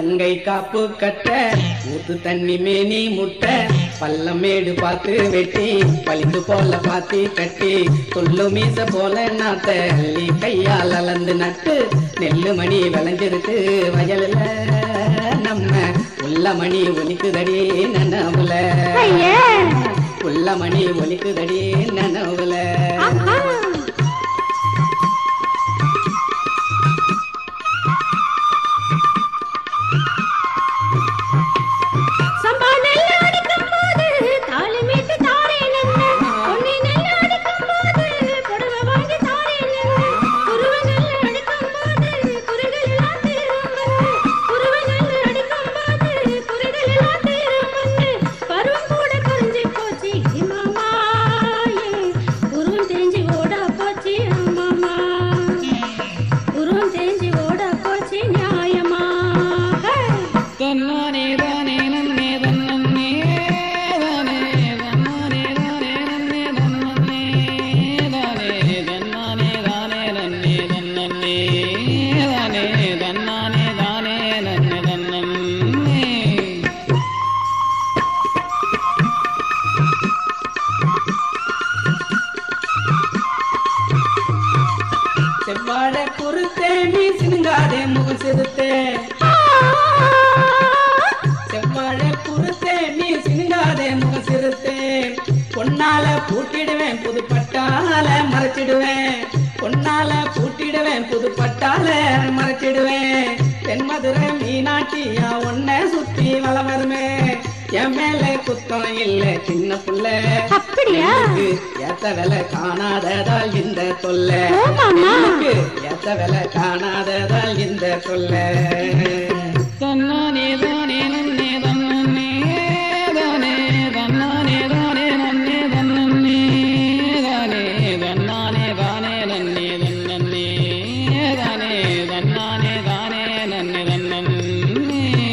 கங்கை காப்பு கட்ட ஊத்து தண்ணி மேனி முட்டை பள்ளமேடு பார்த்து வெட்டி பளிங்கு போல பாத்தி கட்டி துள்ளு மீச போல நாத்த அள்ளி கையால் அளந்து நட்டு நெல்லு மணி விளைஞ்சிருக்கு வயல்ல நம்ம உள்ள மணி ஒலிக்குதடி நனவுல ஐயே உள்ள மணி ஒலிக்குதடி நனவுல ஆஹா சம்பா நெல் அடிக்கும் போது தாலி மீட்டு தாரே நின்று பொன்னி நெல் அடிக்கும் போது புடவை வாங்கி தாரே நின்று குருவ நெல் அடிக்கும் போது குருகள் எல்லாம் தீரும் குருவ நெல் அடிக்கும் போது குருகள் எல்லாம் தீரும் பருவம் கூட குறைஞ்சி போச்சு மாமா உருவம் தெரிஞ்சு ஓட போச்சு மாமா உருவம் தெரிஞ்சு ஓட போச்சு நியாயமா ஹே! தன்னானே தானே நன்னே தன்னே தானே தன்னானே தானே நன்னே தன்னே தானே தன்னானே தானே நன்னே தன்னே தானே தன்னானே தானே நன்னே தன்னே செவ்வாழ குறுத்தே நீ சினுங்காதே முகம் செதுத்தே செவ்வாழ குறுத்தே நீ சினுங்காதே முகம் சிறுத்தே பொன்னால பூட்டிடுவேன் புது பட்டால மறைச்சிடுவேன் பொன்னால பூட்டிடுவேன் புது பட்டால மறைச்சிடுவேன் தென்மதுரை மீனாட்சியா உன்னை சுத்தி வள வருமே என் மேல குத்தம் இல்ல சின்ன புள்ள அப்படியா? எனக்கு ஏத்த வேலை காணாததால் இந்த தொல்லை ஓ, மாமா. எனக்கு ஏத்த வேலை காணாததால் இந்த தொல்லை தன்னானே தானே நன்னே தன்னே தானே தன்னானே தானே நன்னே தன்னே தானே தன்னானே தானே நன்னே தன்னே தானே தன்னானே தானே நன்னே தன்னே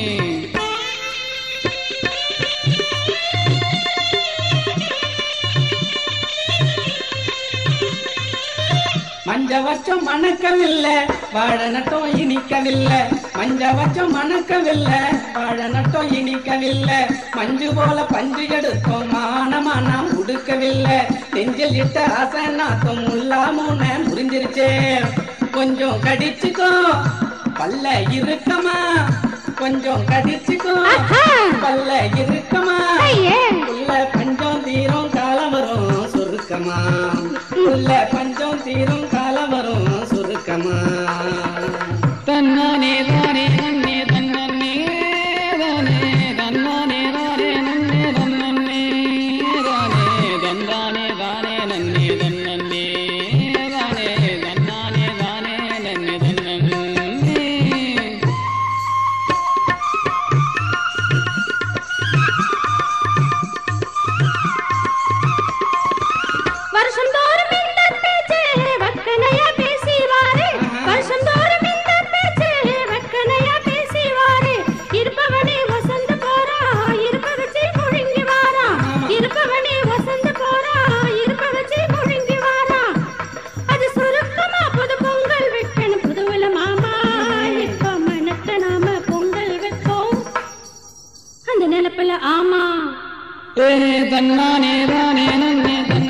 மஞ்ச வச்சம் மணக்கவில்லை வாழ நட்டம் இனிக்கவில்லை மஞ்ச வச்சம் மணக்கவில்லை வாழ நட்டம் இனிக்கவில்லை மஞ்சு போல பஞ்சு எடுத்தோம் மானமா நாம் உடுக்கவில்லை நெஞ்சில் இட்ட ஆசை நாத்தம் முல்லாமூன முறிஞ்சிருச்சே கொஞ்சம் கடிச்சுக்கோ பல்ல இருக்கமா கொஞ்சம் கடிச்சுக்கோ ஆஹா! பல்ல இருக்கமா ஐயே! உள்ள பஞ்சம் தீரும் காலம் வரும் சுருக்கமா உள்ள பஞ்சம் தீரும் காலம் வரும் சுருக்கமா தன்னானே தானே நன்னே தன்னே தானே தன்னானே தானே நன்னே தன்னே தானே தந்தானே தானே நன்னே தன்னே தானே தன்னானே தானே நன்னே தன்னே வருஷம் தோறும் இந்த பேச்சு வக்கனையா பேசிவாரு வருஷம் தோறும் இந்த பேச்சு வக்கனையா பேசிவாரு இருப்பவனே வசந்த போறா இருப்ப வச்சு முழுங்கி வாரா இருப்பவனே வசந்த போறா இருப்ப வச்சு முழுங்கி வாரா அது சுருக்கமா புது பொங்கல் வைக்கணும் புதுவில மாமா இப்ப மனத்த நாம பொங்கல் வைப்போம் அந்த நிலப்புல ஆமா ஏ தன்னானே தானே நன்னே தன்னே